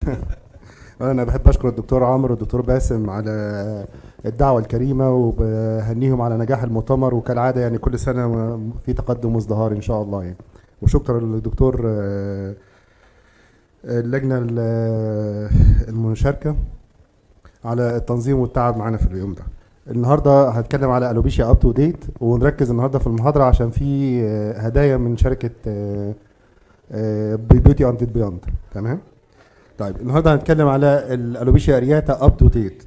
انا بحب اشكر الدكتور عمرو والدكتور باسم على الدعوه الكريمه وبهنيهم على نجاح المؤتمر وكالعاده يعني كل سنه في تقدم وازدهار ان شاء الله يعني وشكرا للدكتور آه، اللجنه ال- المشاركه على التنظيم والتعب معانا في اليوم ده النهارده هتكلم على الوبيشيا اب تو ديت ونركز النهارده في المحاضره عشان في آه، هدايا من شركه بيوتي اند بيوند تمام طيب النهارده هنتكلم على الالوبيشيا ارياتا اب تو ديت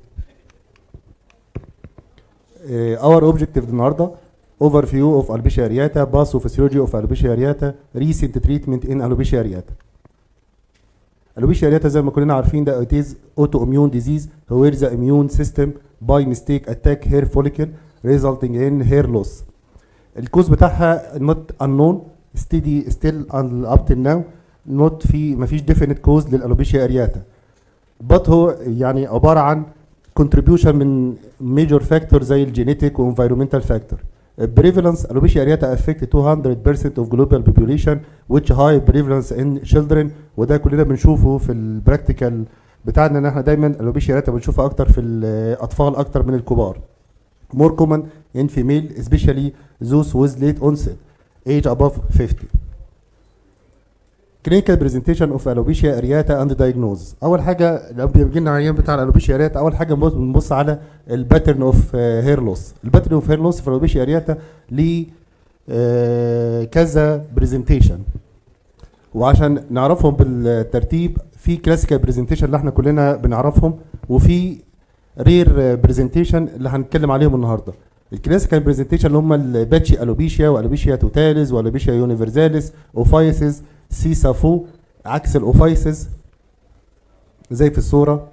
اور اوبجكتيف النهارده اوفر فيو اوف الوبيشيا ارياتا باثوفيسيولوجي اوف الوبيشيا ارياتا ريسنت تريتمنت ان الوبيشيا ارياتا الوبيشيا ارياتا زي ما كلنا عارفين ده it is autoimmune disease where the immune system by mistake attack hair follicle resulting in hair loss الكوز بتاعها not unknown steady still up till now not في مفيش definite cause للالوبيشيا ارياتا but هو يعني عباره عن contribution من major factor زي الجينيتيك وانفيرومنتال فاكتور prevalence alopecia areata affect 200% of global population which high prevalence in children وده كلنا بنشوفه في البراكتيكال بتاعنا ان احنا دايما الالوبيشيا ارياتا بنشوفها اكتر في الاطفال اكتر من الكبار more common in female especially those with late onset age above 50 clinical presentation of alopecia areata and diagnosis اول حاجه لو بيجي لنا عيان بتاع الالوبيشيا ارياتا اول حاجه بنبص- بنبص على الباترن اوف هير لوس الباترن اوف هير لوس في الالوبيشيا ارياتا ليه آه، كذا برزنتيشن وعشان نعرفهم بالترتيب في كلاسيكال برزنتيشن اللي احنا كلنا بنعرفهم وفي رير برزنتيشن اللي هنتكلم عليهم النهارده الكلاسيكال برزنتيشن اللي هم الباتشي الوبيشيا والوبيشيا توتاليز والوبيشيا يونيفرساليس اوفايسز سيسافو عكس الاوفايسز زي في الصوره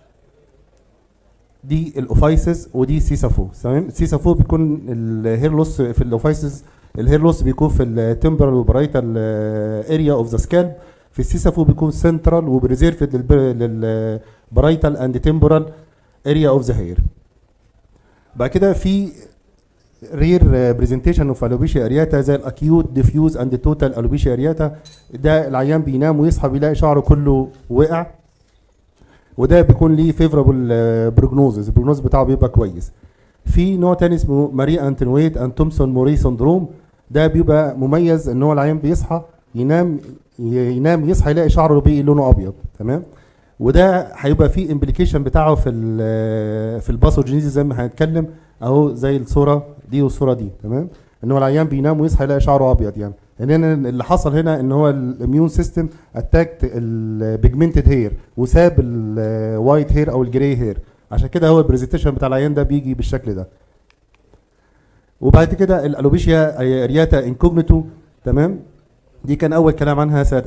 دي الاوفايسز ودي سيسافو تمام سيسافو بيكون الهير لوس في الاوفايسز الهير لوس بيكون في التمبرال وبرايتال اريا اوف ذا سكالب في السيسافو بيكون سنترال وبريزيرفد للبرايتال اند تمبرال اريا اوف ذا هير بعد كده في رير برزنتيشن اوف الوبيشيا ارياتا زي الاكيوت ديفيوز اند توتال الوبيشيا ارياتا ده العيان بينام ويصحى بيلاقي شعره كله وقع وده بيكون ليه فيفرابل بروجنوزز البروجنوز بتاعه بيبقى كويس في نوع تاني اسمه ماري انتنويت اند تومسون موري سندروم ده بيبقى مميز ان هو العيان بيصحى ينام ينام يصحى يلاقي شعره بقي لونه ابيض تمام وده هيبقى فيه امبليكيشن بتاعه في ال في الباثوجينيزي زي ما هنتكلم اهو زي الصوره دي والصوره دي تمام ان هو العيان بينام ويصحى يلاقي شعره ابيض يعني لان هنا اللي حصل هنا ان هو الاميون سيستم اتاكت البيجمنتد هير وساب الوايت هير او الجراي هير عشان كده هو البرزنتيشن بتاع العيان ده بيجي بالشكل ده وبعد كده الالوبيشيا رياتا انكوجنيتو تمام دي كان اول كلام عنها سنه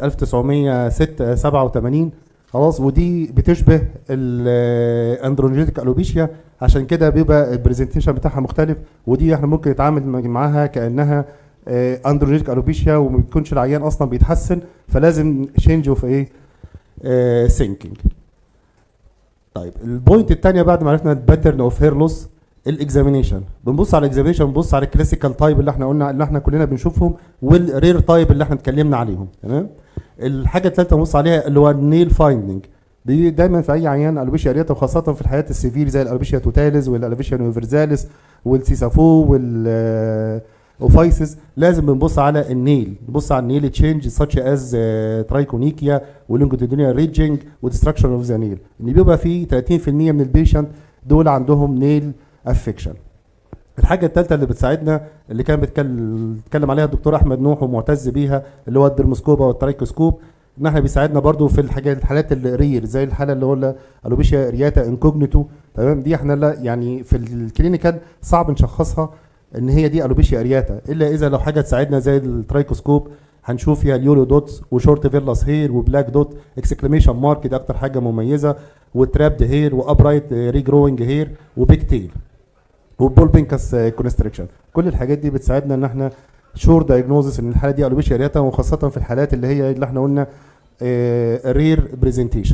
1987 خلاص ودي بتشبه الاندروجينيك الوبيشيا عشان كده بيبقى البرزنتيشن بتاعها مختلف ودي احنا ممكن نتعامل معاها كانها اندروجينيك الوبيشيا وما بيكونش العيان اصلا بيتحسن فلازم شينج اوف ايه سينكينج طيب البوينت الثانيه بعد ما عرفنا الباترن اوف هير لوس الاكزامينيشن بنبص على الاكزامينيشن بنبص على الكلاسيكال تايب اللي احنا قلنا اللي احنا كلنا بنشوفهم والرير تايب اللي احنا اتكلمنا عليهم تمام الحاجه الثالثه بنبص عليها اللي هو النيل فايندنج دي دايما في اي عيان الوبيشيا ارياتا وخاصه في الحالات السيفير زي الالوبيشيا توتاليز والالوبيشيا يونيفرساليس والسيسافو وال اوفايسز لازم بنبص على النيل نبص على النيل تشينج ساتش از ترايكونيكيا ولونجيتودينيال ريجنج وديستراكشن اوف ذا نيل ان بيبقى في 30% من البيشنت دول عندهم نيل افكشن الحاجة الثالثة اللي بتساعدنا اللي كان بيتكلم عليها الدكتور أحمد نوح ومعتز بيها اللي هو الدرموسكوب أو الترايكوسكوب إن احنا بيساعدنا برضو في الحاجات الحالات الرير زي الحالة اللي هو الوبيشيا رياتا انكوجنيتو تمام دي احنا لا يعني في الكلينيكال صعب نشخصها ان هي دي الوبيشيا ارياتا الا اذا لو حاجه تساعدنا زي الترايكوسكوب هنشوف فيها اليولو دوتس وشورت فيرلاس هير وبلاك دوت اكسكليميشن مارك دي اكتر حاجه مميزه وترابد هير وابرايت ريجروينج هير وبيك تيل وبول بينكس كونستريكشن كل الحاجات دي بتساعدنا ان احنا شور دايجنوزس ان الحاله دي الوبيشيا ارياتا وخاصه في الحالات اللي هي اللي احنا قلنا رير برزنتيشن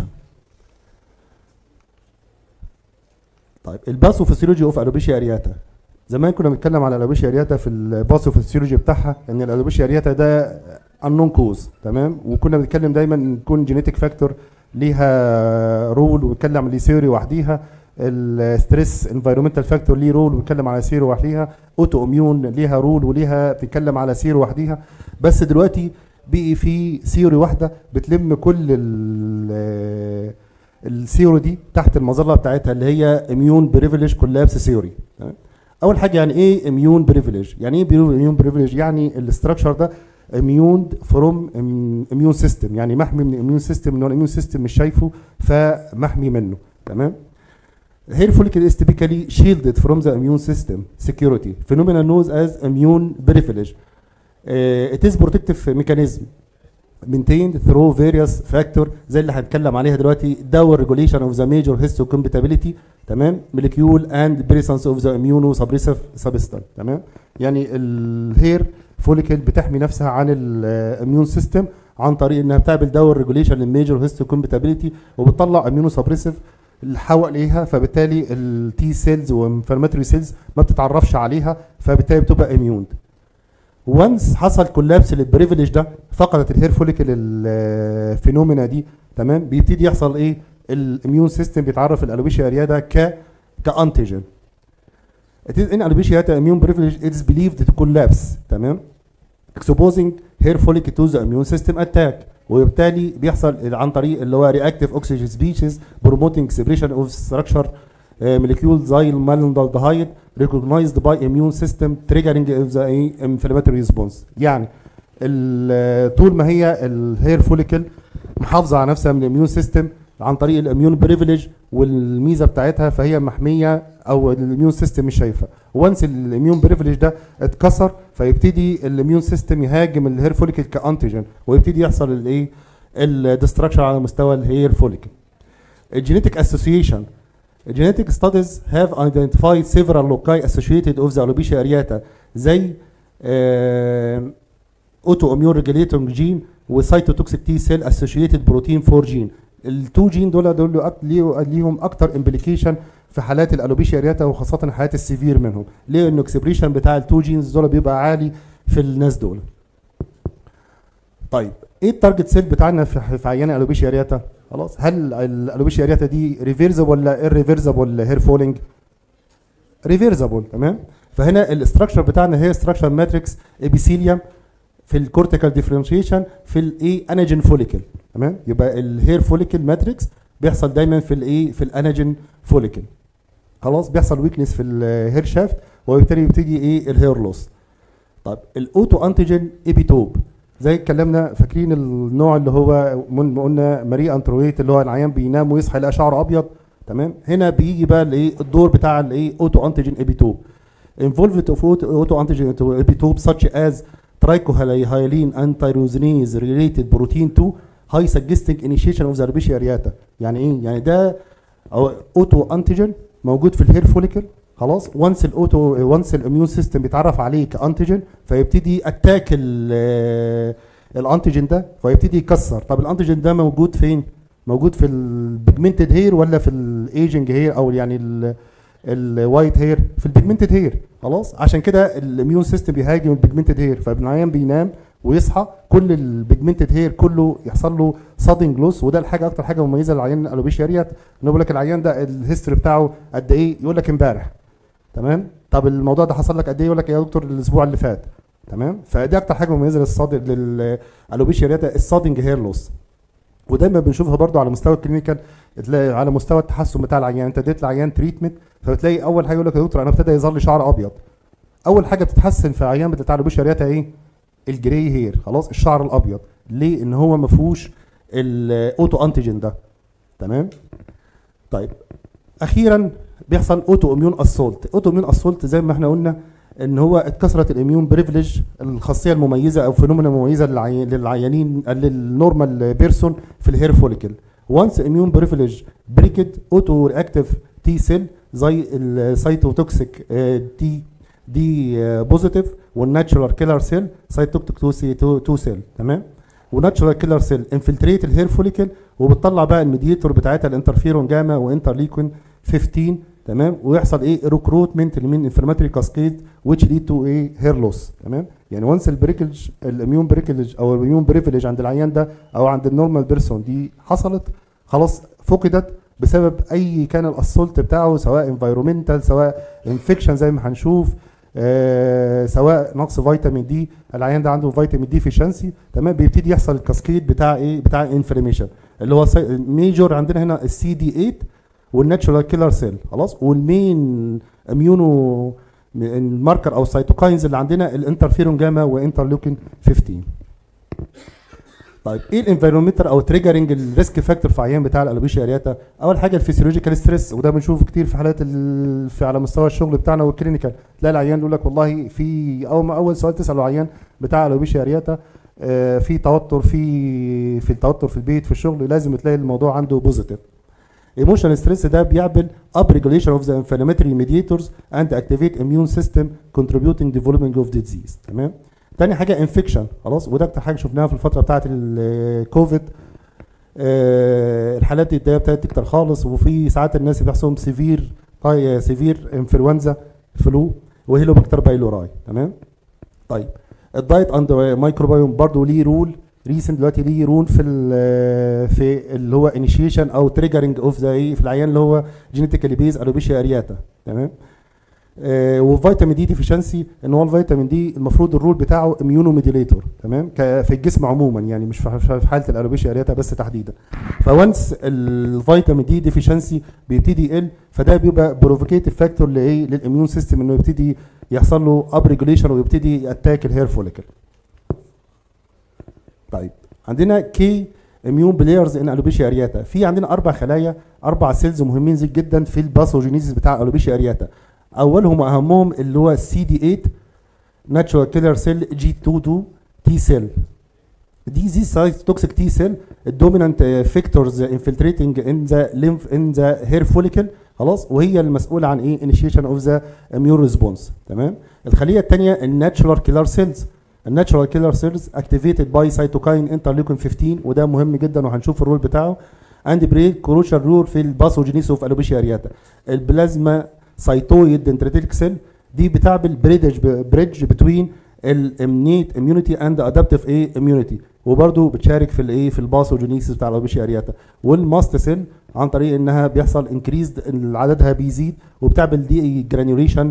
طيب الباثوفيسيولوجي اوف الوبيشيا ارياتا زمان كنا بنتكلم على الالوبيشيا ارياتا في الباثوفيسيولوجي بتاعها ان الالوبيشيا ارياتا ده انون كوز تمام وكنا بنتكلم دايما ان يكون جينيتك فاكتور ليها رول وبيتكلم على ثيوري وحديها الستريس انفايرمنتال فاكتور ليه رول وبيتكلم على سير وحديها اوتو اميون ليها رول وليها بتتكلم على سير وحديها بس دلوقتي بقي في ثيوري واحده بتلم كل ال الثيوري دي تحت المظله بتاعتها اللي هي اميون بريفليج كولابس ثيوري اول حاجه يعني ايه اميون بريفليج يعني ايه اميون بريفليج يعني الاستراكشر ده اميون فروم اميون سيستم يعني محمي من الاميون سيستم ان هو الاميون سيستم مش شايفه فمحمي منه تمام hair follicle is typically shielded from the immune system security phenomena known as immune privilege uh, it is protective mechanism maintained through various factor زي اللي هنتكلم عليها دلوقتي دور regulation of the major histocompatibility تمام molecule and presence of the immunosuppressive substance تمام يعني الهير فوليكل بتحمي نفسها عن الاميون سيستم عن طريق انها بتعمل دور ريجوليشن للميجر هيستوكومباتيبيليتي وبتطلع اميونو سبريسيف اللي حواليها فبالتالي التي سيلز والانفلاماتوري سيلز ما بتتعرفش عليها فبالتالي بتبقى اميون وانس حصل كولابس للبريفليج ده فقدت الهير فوليكل الفينومينا دي تمام بيبتدي يحصل ايه الاميون سيستم بيتعرف الالوبيشيا اريادا ك كانتيجين It is in alopecia areata immune privilege it is believed to collapse تمام exposing hair follicle to the immune system attack وبالتالي بيحصل عن طريق اللي هو reactive oxygen species promoting separation of structure uh, molecule زي المالندالدهايد recognized by immune system triggering the inflammatory response يعني طول ما هي الهير فوليكل محافظه على نفسها من الاميون سيستم عن طريق الاميون بريفليج والميزه بتاعتها فهي محميه او الاميون سيستم مش شايفها وانس الاميون بريفليج ده اتكسر فيبتدي الاميون سيستم يهاجم الهير فوليكل كانتيجين ويبتدي يحصل الايه الدستراكشن على مستوى الهير فوليكل الجينيتك اسوسيشن genetic studies have identified several loci associated of the alopecia areata زي اوتو اميون ريجوليتنج جين وسايتوتوكسيك تي سيل اسوشيتد بروتين 4 جين التو جين دول دول ليهم اكتر امبليكيشن في حالات الالوبيشيا ارياتا وخاصه الحالات السيفير منهم ليه انه اكسبريشن بتاع التو جينز دول بيبقى عالي في الناس دول طيب ايه التارجت سيل بتاعنا في, في عيان الالوبيشيا ارياتا خلاص هل الالوبيشيا ارياتا دي ريفيرزبل ولا irreversible هير فولينج ريفيرزبل تمام فهنا الاستراكشر بتاعنا هي استراكشر ماتريكس ابيثيليوم في الكورتيكال ديفرنشيشن في الايه اناجين فوليكل تمام يبقى الهير فوليكل ماتريكس بيحصل دايما في الايه في الاناجين فوليكل خلاص بيحصل ويكنس في الهير شافت وبالتالي يبتدي ايه الهير لوس طيب الاوتو انتيجين ايبيتوب زي اتكلمنا فاكرين النوع اللي هو من قلنا ماري انترويت اللي هو العيان بينام ويصحى يلاقي شعره ابيض تمام هنا بيجي بقى الايه الدور بتاع الايه اوتو انتيجين ايبيتوب involved of auto antigen epitope such as trichohyline antirosinase related protein 2 high suggesting initiation of the alopecia areata يعني ايه يعني ده اوتو انتيجين موجود في الهير فوليكل خلاص وانس الاوتو وانس الاميون سيستم بيتعرف عليه كانتيجين فيبتدي اتاك الانتيجين ده فيبتدي يكسر طب الانتيجين ده موجود فين موجود في البيجمنتد هير ولا في الايجنج هير او يعني الوايت هير في البيجمنتد هير خلاص عشان كده الاميون سيستم بيهاجم البيجمنتد هير فالعيان بينام ويصحى كل البيجمنتد هير كله يحصل له سادنج لوس وده الحاجه اكتر حاجه مميزه للعيان الالوبيشيا ريت انه بيقول لك العيان ده الهيستوري بتاعه قد ايه يقول لك امبارح تمام طب الموضوع ده حصل لك قد ايه يقول لك يا دكتور الاسبوع اللي فات تمام فدي اكتر حاجه مميزه للصاد للالوبيشيا ريت السادنج هير لوس ودايما بنشوفها برضو على مستوى الكلينيكال تلاقي على مستوى التحسن بتاع العيان انت اديت العيان تريتمنت فبتلاقي اول حاجه يقول لك يا دكتور انا ابتدى يظهر لي شعر ابيض اول حاجه بتتحسن في عيان بتاع الوبيشيا ريتا ايه الجري هير خلاص الشعر الابيض ليه ان هو ما فيهوش الاوتو انتيجين ده تمام طيب اخيرا بيحصل اوتو اميون اسولت اوتو اميون اسولت زي ما احنا قلنا ان هو اتكسرت الاميون بريفليج الخاصيه المميزه او فينومينا مميزه للعي... للعيانين للنورمال بيرسون في الهير فوليكل وانس اميون بريفليج بريكد اوتو رياكتيف تي سيل زي السايتوتوكسيك تي دي بوزيتيف والناتشورال كيلر سيل سايتوكتيك 2 سي 2 سيل تمام وناتشورال كيلر سيل انفلتريت الهير فوليكل وبتطلع بقى الميديتور بتاعتها الانترفيرون جاما وانترليكوين 15 تمام ويحصل ايه ريكروتمنت لمين انفلاماتوري كاسكيد ويتش ليد تو ايه هير لوس تمام يعني وانس البريكلج الاميون بريكلج او الاميون بريفليج عند العيان ده او عند النورمال بيرسون دي حصلت خلاص فقدت بسبب اي كان الاسولت بتاعه سواء انفايرومنتال سواء انفكشن زي ما هنشوف آه سواء نقص فيتامين دي العيان ده عنده فيتامين دي فيشنسي تمام بيبتدي يحصل الكاسكيد بتاع ايه بتاع انفلاميشن اللي هو ميجور عندنا هنا السي دي 8 والناتشورال كيلر سيل خلاص والمين اميونو الماركر او السيتوكاينز اللي عندنا الانترفيرون جاما وانترلوكين 15 طيب ايه الانفيرومتر او تريجرنج الريسك فاكتور في عيان بتاع الالوبيشيا ارياتا اول حاجه الفسيولوجيكال ستريس وده بنشوفه كتير في حالات ال- في على مستوى الشغل بتاعنا والكلينيكال تلاقي العيان يقول لك والله في اول ما اول سؤال تساله عيان بتاع الالوبيشيا ارياتا آه، في توتر في في التوتر في البيت في الشغل لازم تلاقي الموضوع عنده بوزيتيف ايموشنال ستريس ده بيعمل اب ريجوليشن اوف ذا انفلاماتوري ميديتورز اند اكتيفيت اميون سيستم كونتريبيوتنج ديفلوبمنت اوف ديزيز تمام تاني حاجه انفكشن خلاص وده اكتر حاجه شفناها في الفتره بتاعه الكوفيد آه الحالات دي ده ابتدت تكتر خالص وفي ساعات الناس بيحصلهم سيفير طي سيفير انفلونزا فلو وهيلوباكتر بايلوراي تمام طيب الدايت اند مايكروبيوم برضه ليه رول ريسنت دلوقتي ليه رول في ال في اللي هو انيشيشن او تريجرنج اوف ذا ايه في العيان اللي هو جينيتيكالي بيز الوبيشيا ارياتا تمام آه وفيتامين دي ديفيشنسي ان هو الفيتامين دي المفروض الرول بتاعه اميونو ميديليتور تمام ك- في الجسم عموما يعني مش في في حاله الالوبيشيا ارياتا بس تحديدا فونس الفيتامين دي ديفيشنسي بيبتدي يقل فده بيبقى بروفوكيتيف فاكتور لايه للاميون سيستم انه يبتدي يحصل له اب ريجوليشن ويبتدي ياتاك الهير فوليكل طيب عندنا كي اميون بلايرز ان الوبيشيا ارياتا في عندنا اربع خلايا اربع سيلز مهمين زي جدا في الباثوجينيسيس بتاع الوبيشيا ارياتا اولهم واهمهم اللي هو السي دي 8 ناتشورال كيلر سيل جي 22 تي سيل دي زي سايت توكسيك تي سيل الدومينانت فيكتورز انفلتريتنج ان ذا ليمف ان ذا هير فوليكل خلاص وهي المسؤوله عن ايه انيشيشن اوف ذا اميون ريسبونس تمام الخليه الثانيه الناتشورال كيلر سيلز الناتشورال كيلر سيلز اكتيفيتد باي سيتوكاين انترليوكين 15 وده مهم جدا وهنشوف الرول بتاعه اند بري كروشال رول في الباثوجينيس اوف الوبيشيا ارياتا البلازما سايتويد دنتريتيك سيل دي بتعمل بريدج بريدج بتوين الامنيت اميونيتي اند ادابتيف ايه اميونيتي وبرده بتشارك في الايه في الباثوجينيسيس بتاع الوبيشيا ارياتا والماست سيل عن طريق انها بيحصل انكريزد عددها بيزيد وبتعمل دي جرانيوليشن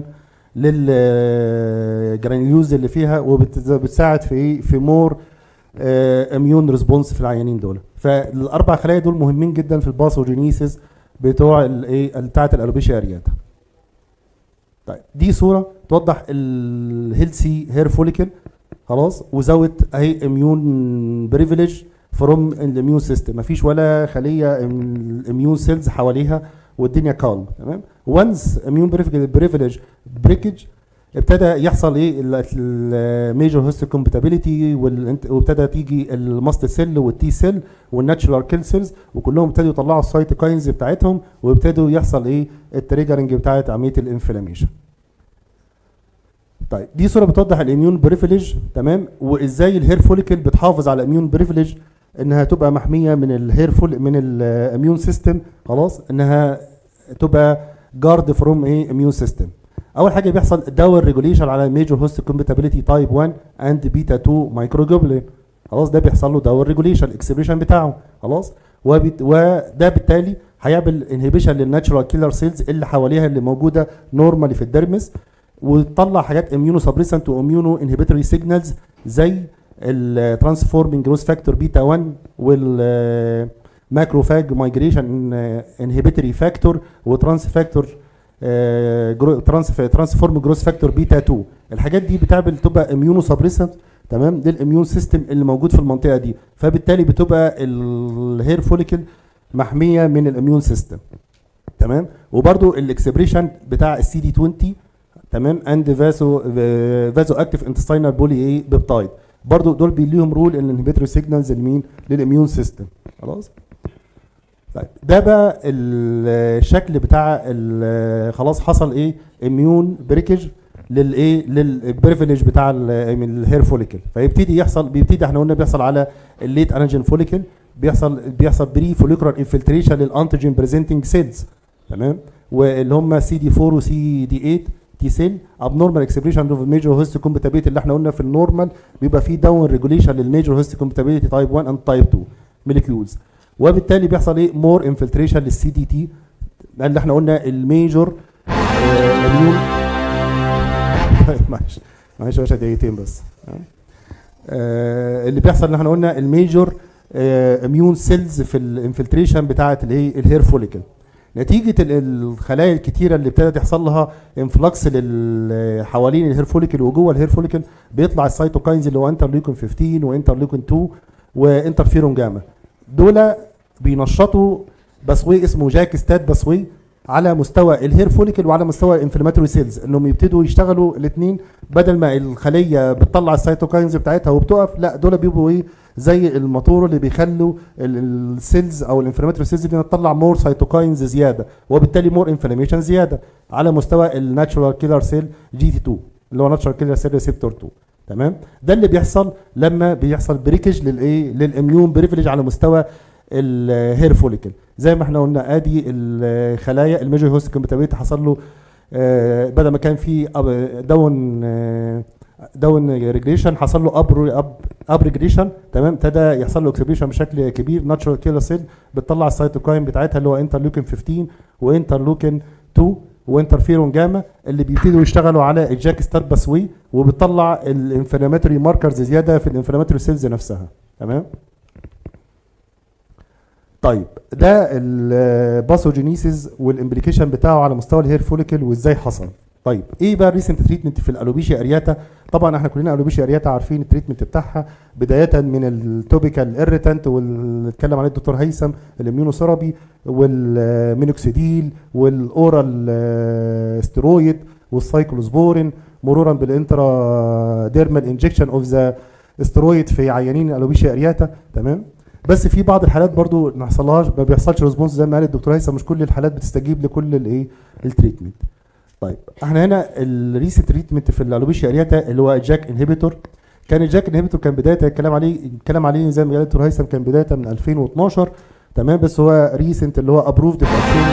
للجرانيولوز اللي فيها وبتساعد في ايه في مور اميون ريسبونس في العيانين دول فالاربع خلايا دول مهمين جدا في الباثوجينيسيس بتوع الايه بتاعت الالوبيشيا ارياتا طيب دي صوره توضح الهيلثي هير فوليكل خلاص وزود اهي اميون بريفليج فروم الاميون سيستم مفيش ولا خليه الاميون سيلز حواليها والدنيا كالم تمام وانس اميون بريفليج بريكج ابتدى يحصل ايه الميجر هيستو كومباتيبيليتي وابتدى تيجي الماست سيل والتي سيل والناتشورال كيل سيلز وكلهم ابتدوا يطلعوا السايتوكاينز بتاعتهم وابتدوا يحصل ايه التريجرنج بتاعت عمليه الانفلاميشن طيب دي صوره بتوضح الاميون بريفليج تمام وازاي الهير فوليكل بتحافظ على الاميون بريفليج انها تبقى محميه من الهير فول من الاميون سيستم خلاص انها تبقى جارد فروم ايه اميون سيستم اول حاجه بيحصل داور ريجوليشن على ميجور هوست كومباتيبيليتي تايب 1 اند بيتا 2 مايكروجلوبولين خلاص ده بيحصل له داور ريجوليشن الاكسبريشن بتاعه خلاص وبت وده بالتالي هيعمل انهبيشن للناتشورال كيلر سيلز اللي حواليها اللي موجوده نورمالي في الدرمس وتطلع حاجات اميونو سبريسنت واميونو انهبيتوري سيجنالز زي الترانسفورمينج جروث فاكتور بيتا 1 وال ماكروفاج مايجريشن انهبيتوري فاكتور وترانس فاكتور ترانس ترانسفورم جروث فاكتور بيتا 2 الحاجات دي بتعمل تبقى اميونو سبريسنت تمام للاميون سيستم اللي موجود في المنطقه دي فبالتالي بتبقى الهير فوليكل محميه من الاميون سيستم تمام وبرده الاكسبريشن بتاع السي دي 20 تمام اند فازو فازو اكتيف انتستينال بولي ايه بيبتايد برضو دول بي ليهم رول ان الانهبيتوري سيجنالز لمين للاميون سيستم خلاص طيب ده بقى الشكل بتاع خلاص حصل ايه اميون بريكج للايه للبريفليج بتاع الهير فوليكل فيبتدي يحصل بيبتدي احنا قلنا بيحصل على الليت انجين فوليكل بيحصل بيحصل بري فوليكولار انفلتريشن للانتيجين بريزنتنج سيلز تمام واللي هم سي دي 4 وسي دي 8 تي سيل ابنورمال اكسبريشن اوف ميجر هيست كومباتيبيليتي اللي احنا قلنا في النورمال بيبقى فيه داون ريجوليشن للميجر هيست كومباتيبيليتي تايب 1 اند تايب 2 موليكيولز وبالتالي بيحصل ايه مور انفلتريشن للسي دي تي اللي احنا قلنا الميجور اميون معلش معلش يا باشا دقيقتين بس آه، اللي بيحصل ان احنا قلنا الميجور اميون سيلز في الانفلتريشن بتاعه الايه الهير فوليكل نتيجه ال- الخلايا الكتيره اللي ابتدت يحصل لها انفلكس لل- حوالين الهير فوليكل وجوه الهير فوليكل بيطلع السيتوكاينز اللي هو انترليوكين 15 وانترليوكين 2 وانترفيرون جاما دول بينشطوا بصوي اسمه جاك ستات بصوي على مستوى الهير فوليكل وعلى مستوى الانفلاماتوري سيلز انهم يبتدوا يشتغلوا الاثنين بدل ما الخليه بتطلع السيتوكاينز بتاعتها وبتقف لا دول بيبقوا ايه زي الموتور اللي بيخلوا ال- السيلز او الانفلاماتوري سيلز دي تطلع مور سيتوكاينز زياده وبالتالي مور انفلاميشن زياده على مستوى الناتشورال كيلر سيل جي تي 2 اللي هو ناتشورال كيلر سيل ريسبتور 2 تمام ده اللي بيحصل لما بيحصل بريكج للايه للاميون بريفليج على مستوى الهير فوليكل زي ما احنا قلنا ادي الخلايا الميجر هوست كومباتيبيليتي حصل له آه، بدل ما كان في أب- داون آه، داون ريجريشن حصل له اب اب اب ريجريشن تمام ابتدى يحصل له اكسبريشن بشكل كبير ناتشورال كيلر سيل بتطلع السيتوكاين بتاعتها اللي هو انترلوكين 15 وانترلوكين 2 وانترفيرون جاما اللي بيبتدوا يشتغلوا على الجاك ستار باسوي وبتطلع الانفلاماتوري ماركرز زياده في الانفلاماتوري سيلز نفسها تمام طيب ده الباثوجينيسيس والامبليكيشن بتاعه على مستوى الهير فوليكل وازاي حصل طيب ايه بقى الريسنت تريتمنت في الالوبيشيا ارياتا طبعا احنا كلنا الوبيشيا ارياتا عارفين التريتمنت بتاعها بدايه من التوبيكال ايريتانت واللي اتكلم عليه الدكتور هيثم الاميونوثيرابي والمينوكسيديل والاورال آه، ستيرويد والسايكلوسبورين مرورا بالانترا ديرمال انجكشن اوف ذا استرويد في عيانين الالوبيشيا ارياتا تمام بس في بعض الحالات برضو ما حصلهاش ما بيحصلش ريسبونس زي ما قال الدكتور هيثم مش كل الحالات بتستجيب لكل الايه التريتمنت طيب احنا هنا الريسنت تريتمنت في الالوبيشيا ارياتا اللي هو جاك انهبيتور كان الجاك انهبيتور كان بدايه الكلام عليه الكلام عليه زي ما قال الدكتور هيثم كان بدايه من 2012 تمام بس هو ريسنت اللي هو ابروفد في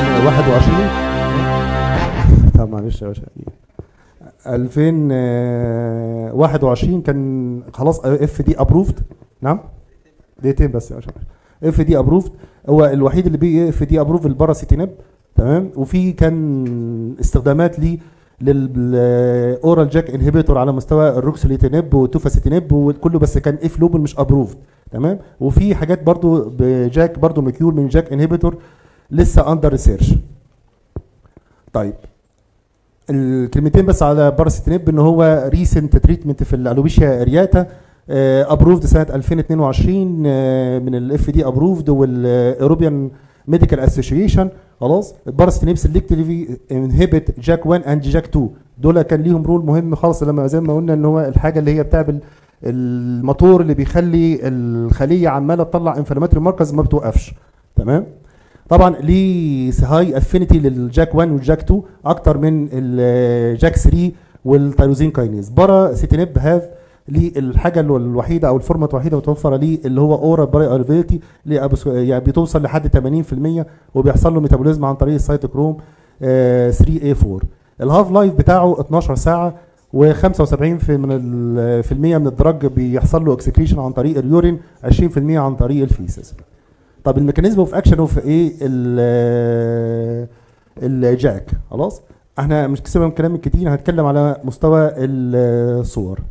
2021 طب معلش يا باشا 2021 كان خلاص اف دي ابروفد نعم دقيقتين بس يا باشا اف دي ابروفد هو الوحيد اللي بي اف دي ابروف الباراسيتينب تمام وفي كان استخدامات ليه للاورال جاك انهبيتور على مستوى الروكسوليتينب والتوفاسيتينب وكله بس كان اف لوبل مش ابروفد تمام وفي حاجات برضو بجاك برضو مكيول من جاك انهبيتور لسه اندر ريسيرش طيب الكلمتين بس على باراسيتينب ان هو ريسنت تريتمنت في الالوبيشيا ارياتا ابروفد سنه 2022 آه، من الاف دي ابروفد والاوروبيان ميديكال اسوشيشن خلاص الباراسيتينيب سيلكتيفلي انهبت جاك 1 اند جاك 2 دول كان ليهم رول مهم خالص لما زي ما قلنا ان هو الحاجه اللي هي بتعمل الموتور اللي بيخلي الخليه عماله تطلع انفلاماتوري ماركرز ما بتوقفش تمام طبعا ليه هاي افينيتي للجاك 1 والجاك 2 اكتر من الجاك 3 والتيروزين كاينيز بارا سيتينيب هاف للحاجه اللي الوحيده او الفورمات الوحيده متوفره ليه اللي هو اورال باي الفيتي يعني بتوصل لحد 80% وبيحصل له ميتابوليزم عن طريق السيتوكروم 3 a 4 الهاف لايف بتاعه 12 ساعه و75% من ال- في المية من الدرج بيحصل له اكسكريشن عن طريق اليورين 20% عن طريق الفيسز طب الميكانيزم اوف اكشن اوف ايه ال- الجاك خلاص احنا مش كسبنا من كلام كتير هنتكلم على مستوى الصور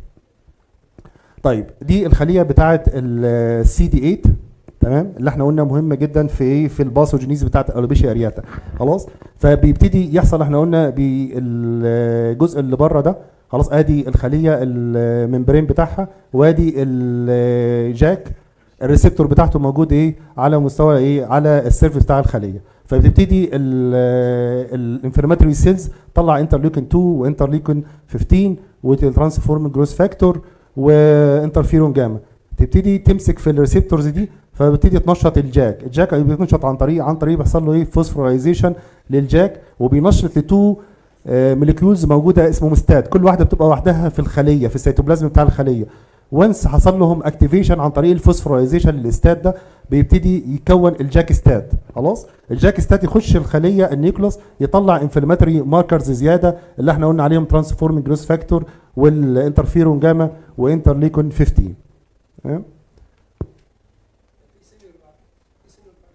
طيب دي الخليه بتاعه السي دي 8 تمام اللي احنا قلنا مهمه جدا في ايه في الباثوجينيز بتاعه الالوبيشيا ارياتا خلاص فبيبتدي يحصل احنا قلنا بالجزء اللي بره ده خلاص ادي الخليه الممبرين بتاعها وادي الجاك الريسبتور بتاعته موجود ايه على مستوى ايه على السيرفس بتاع الخليه فبتبتدي الانفلاماتوري سيلز تطلع انترليوكين 2 وانترليوكين 15 وترانسفورم جروس فاكتور وانترفيرون جاما تبتدي تمسك في الريسبتورز دي فبتبتدي تنشط الجاك الجاك بيتنشط عن طريق عن طريق بيحصل له ايه فوسفورايزيشن للجاك وبينشط لتو موليكيولز موجوده اسمه مستات كل واحده بتبقى وحدها في الخليه في السيتوبلازم بتاع الخليه وانس حصل لهم اكتيفيشن عن طريق الفوسفورايزيشن للاستات ده بيبتدي يكون الجاك ستات خلاص الجاك ستات يخش الخليه النيوكلوس يطلع انفلاماتوري ماركرز زياده اللي احنا قلنا عليهم ترانسفورمينج جروس فاكتور والانترفيرون جاما وانترليكون 15 تمام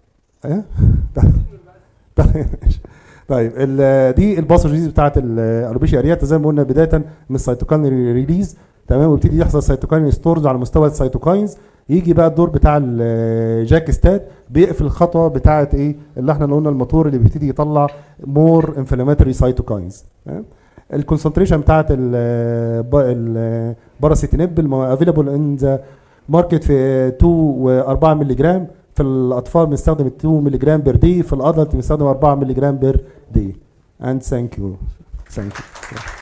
ايه طيب طيب ماشي. طيب ال- دي الباثوجينيز بتاعت الالوبيشيا ارياتا زي ما قلنا بدايه من السيتوكاين ريليز تمام ويبتدي يحصل سيتوكاين ستورز على مستوى السيتوكاينز يجي بقى الدور بتاع الجاك ستات بيقفل الخطوه بتاعه ايه اللي احنا قلنا الموتور اللي بيبتدي يطلع مور انفلاماتوري سيتوكاينز الكونسنتريشن بتاعت الباراسيتينيب افيلابل ان ذا ماركت في 2 و 4 مللي جرام في الاطفال بنستخدم 2 مللي جرام بير دي في الادلت بنستخدم 4 مللي جرام بير دي and thank you thank you